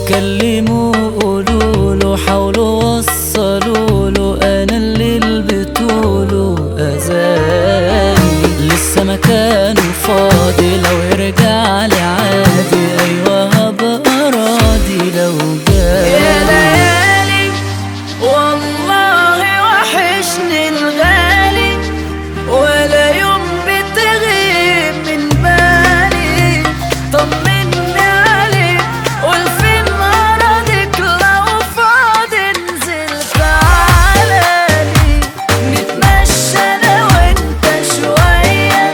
كلموا قولوا له حاولوا وصلوا له انا اللي بتقوله اذاني لسه مكانه فاضي لو يرجع لي عادي ايوه هبقى راضي لو يا جالي ليالي والله وحشني الغالي ولا يوم بتغيب من بالي طمني عليك قول فين مرضك لو فاضي انزل تعالالي نتمشى انا وانت شويه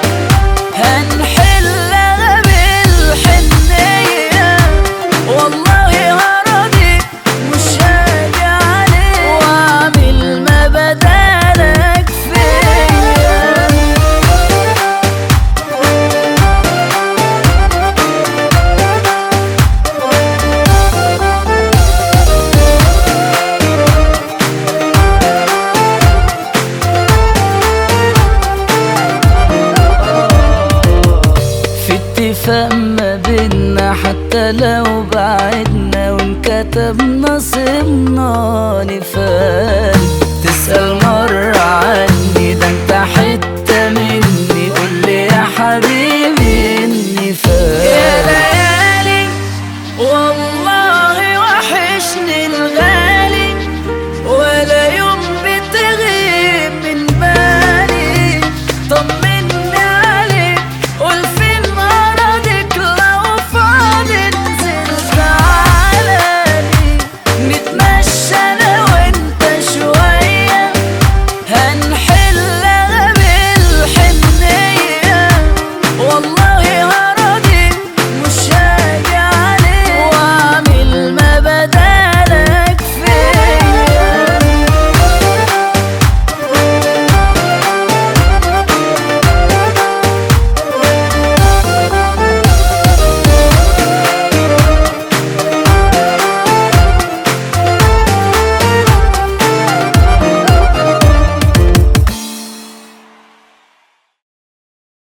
هنحلها بالحنيه والله هراضيك مش هاجي عليك واعمل ما بدالك فيا في اتفاق ما بينا حتى لو بعدنا وانكتب نصيبنا نفال تسأل مرة عني ده انت حتة